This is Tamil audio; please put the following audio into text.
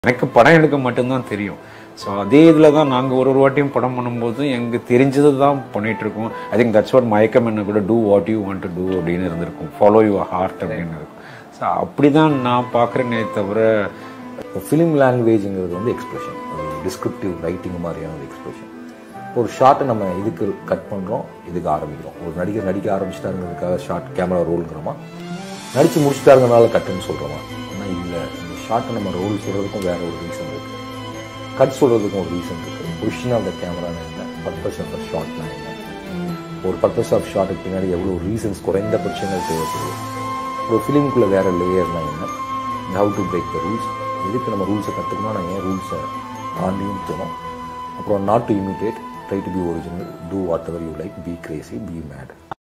எனக்கு படம் எடுக்க மட்டும்தான் தெரியும் ஸோ அதே இதில் தான் நாங்கள் ஒரு ஒரு வாட்டியும் படம் பண்ணும்போது எங்களுக்கு தெரிஞ்சது தான் பண்ணிட்டு இருக்கோம் ஐ திங்க் தட்ஸ் வாட் மயக்கம் என்ன கூட do what you want to do அப்படின்னு இருந்திருக்கும் ஃபாலோ யுவர் ஹார்ட் அப்படின்னு இருக்கும் ஸோ அப்படி தான் நான் பார்க்குறேனே தவிர ஃபிலிம் லாங்குவேஜுங்கிறது வந்து எக்ஸ்பிரஷன் ஒரு டிஸ்கிரிப்டிவ் ரைட்டிங் மாதிரியான ஒரு எக்ஸ்பிரஷன் ஒரு ஷார்ட்டை நம்ம இதுக்கு கட் பண்ணுறோம் இதுக்கு ஆரம்பிக்கிறோம் ஒரு நடிகர் நடிக்க ஆரம்பிச்சிட்டாருங்கிறதுக்காக ஷார்ட் கேமரா ரோலுங்கிறோமா நடித்து முடிச்சிட்டாருங்கனால கட்டுன்னு சொல்கிறோமா ஆனால் இல்லை இந்த ஷார்ட்டை நம்ம ரோல் சொல்கிறதுக்கும் வேற ஒரு ரீசன் இருக்குது கட் சொல்கிறதுக்கும் ஒரு ரீசன் இருக்குது பொசிஷன் ஆஃப் த கேமரானா என்ன பர்பஸ் ஆஃப் த ஷார்ட்னா என்ன ஒரு பர்பஸ் ஆஃப் ஷார்ட்டுக்கு பின்னாடி எவ்வளோ ரீசன்ஸ் குறைந்த பட்சங்கள் தேவைப்படுது ஒரு ஃபிலிமுக்குள்ளே வேறு லேயர்னா என்ன how to break the rules எதுக்கு நம்ம ரூல்ஸை கற்றுக்கணும் நான் ஏன் ரூல்ஸை தாண்டியும் தோணும் அப்புறம் not to imitate try to be original do whatever you like be crazy be mat